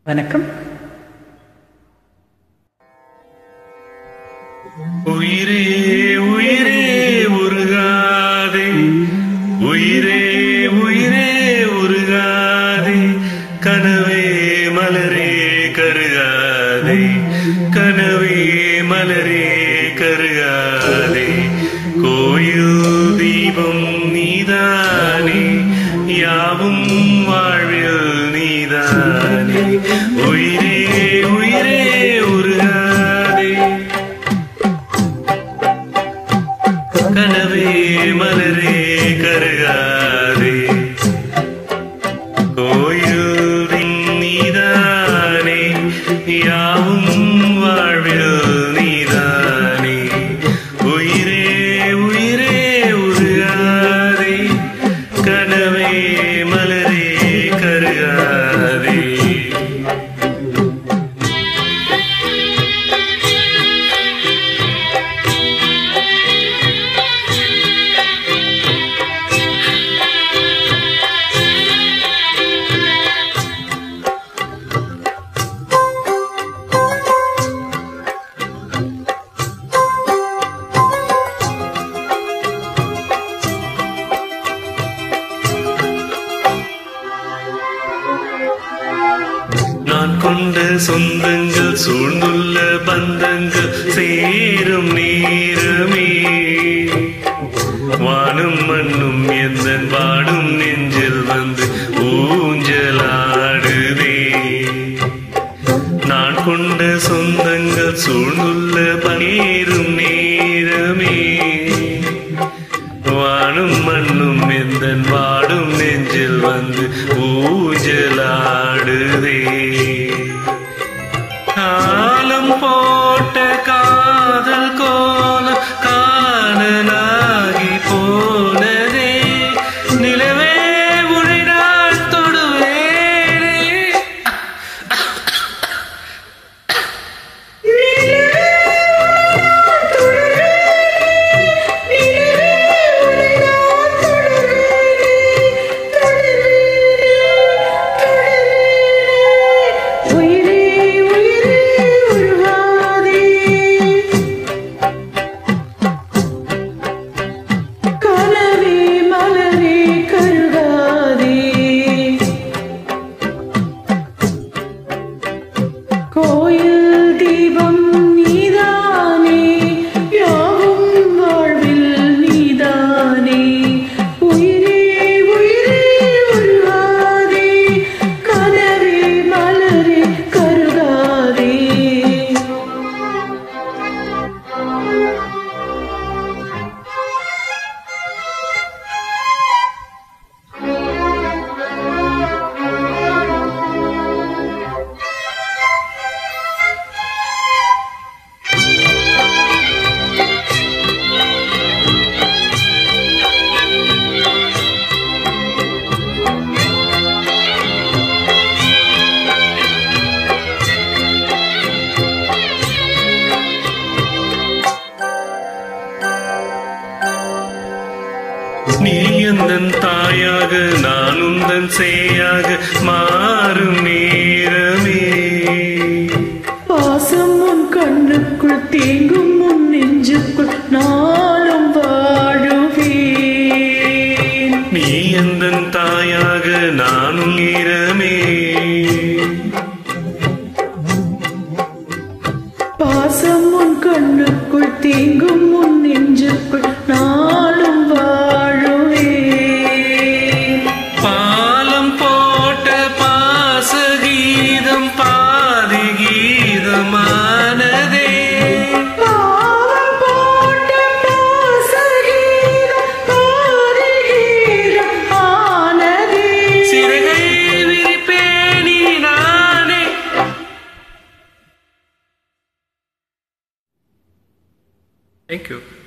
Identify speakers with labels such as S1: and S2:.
S1: வணக்கம்
S2: உயிரே உயிரே உருகாதே உயிரே உயிரே உருகாதே கனவே மலரே கருகாதே கனவே மலரே கருகாதே கோயில் தீபம் நீதானே யாவும் வாழ்வில் நீதானே உயிரே உயிரே உருகாதே கனவே மலரே கருகாதே கோயில் நீதானே யாவும் வாழ்வில் நீதானே உயிரே உயிரே உருகாதே கனவே மலரே கருகாதே நான் கொண்ட சொந்தங்கள் சூழ்ந்துள்ள பந்தங்கள் சேரும் நேரமே வானும் மண்ணும் எந்த வாடும் நெஞ்சில் வந்து ஊஞ்சலாடுதே நான் கொண்ட சொந்தங்கள் சூழ்ந்துள்ள பனேரும் நேரமே வானும் மண்ணும் எந்த வாடும் நெஞ்சில் வந்து ஊஞ்சலாடுதே காலம் போட்ட காதல் கோலம் காணலாகி போனதே நிலவே உழைநாள் தொடுவேனே
S3: உயிரே உயிரே உருகாதே கனவே மலரே கருகாதே கோயில் தீபம் நீதானே யாவும் வாழ்வில் நீதானே உயிரே உயிரே உருகாதே கனவே மலரே கருகாதே
S2: நீ எந்தன் தாயாக நான் உந்தன் சேயாக மாறும் நேரமே
S3: பாசம் உன் கண்ணுக்குள் தேங்கும் உன் நெஞ்சுக்குள் நாளும் வாழுவேன்
S2: நீ எந்தன் தாயாக நானும் நேரமே
S3: பாசம் உன் கண்ணுக்குள் தேங்கும் உன் நெஞ்சுக்குள் நாளும் வாழுவேன்
S2: பாலம் போட்ட பாசகீதம் பாதி கீதமானதே
S3: பாவம் போட்ட பாசகீதம் பாடுகீதம் ஆனதே
S2: சிறகை விரிப்பேனி நானே தேங்க்யூ